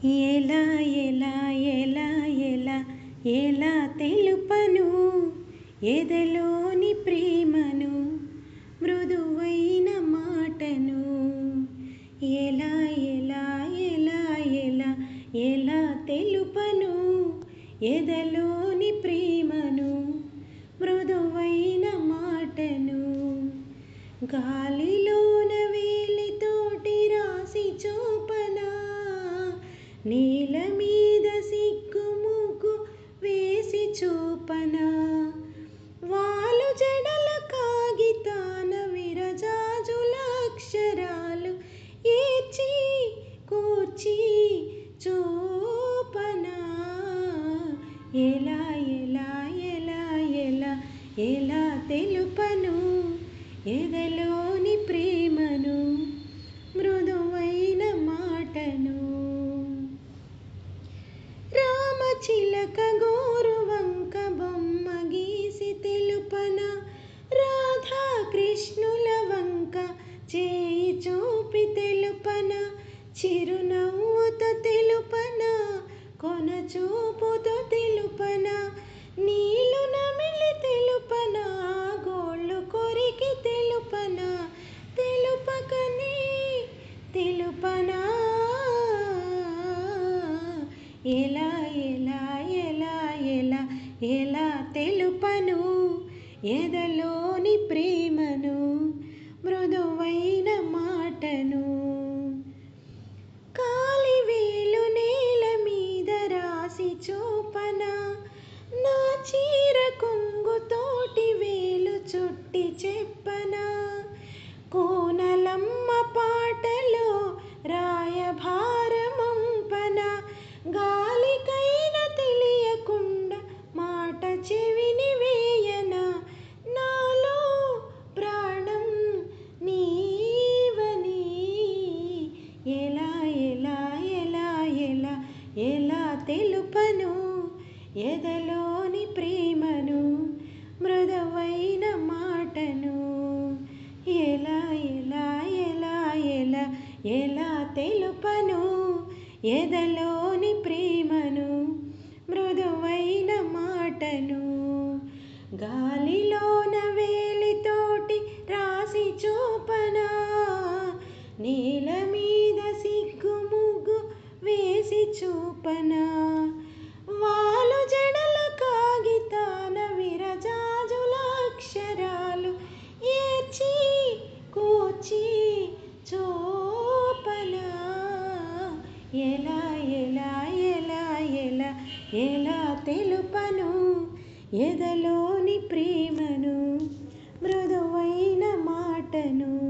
ఎలా ఎలా ఎలా ఎలా ఎలా తెలుపను ఎదలోని ప్రేమను మృదువైన మాటను ఎలా ఎలా ఎలా ఎలా ఎలా తెలుపను ఎదలోని ప్రేమను మృదువైన మాటను గాలిలోన వేలితోటి రాసి చూపనా నేల మీద సిగ్గుముగ్గు వేసి చూపనా వాలు జడల కాగితాన విరజాజుల అక్షరాలు ఏర్చి కూర్చి చూపనా ఎలా ఎలా ఎలా ఎలా ఎలా తెలుపను ఎదలోని ప్రేమను మృదువైన మాటను రామచిలక గోరు వంక బొమ్మ గీసి తెలుపన రాధా కృష్ణుల వంక చేయి చూపి తెలుపన చిరునవ్వుతో తెలుపన కొన చూపుతో తెలుపన నీళ్ళు నమిలి తెలుపన గోళ్ళు కొరికి తెలుపన తెలుపకనే తెలుపనా ఎలా ఎలా ఎలా ఎలా ఎలా తెలుపను ఎదలోని ప్రేమను మృదువైన మాటను కాలివేలు నేల మీద రాసి చూపన నా చీర కొంగుతోటి వేలు చుట్టి చెప్పనా కోనలమ్మ పాటలో రాయభారమంపన గాలికైన తెలియకుండా మాట చెవిని వేయన నాలో ప్రాణం నీవని ఎలా ఎలా ఎలా ఎలా ఎలా తెలుపను ఎదలోని ప్రేమను మృదువైన మాటను ఎలా ఎలా ఎలా ఎలా ఎలా తెలుపను ఎదలోని ప్రేమను మృదువైన మాటను గాలిలోన వేలితోటి రాసి చూపనా నేల మీద సిగ్గు ముగ్గు వేసి చూపనా వాలు జడల కాగితాన విరజాజుల అక్షరాలు ఏర్చి కూర్చి చూపనా ఎలా ఎలా ఎలా ఎలా ఎలా తెలుపను ఎదలోని ప్రేమను మృదువైన మాటను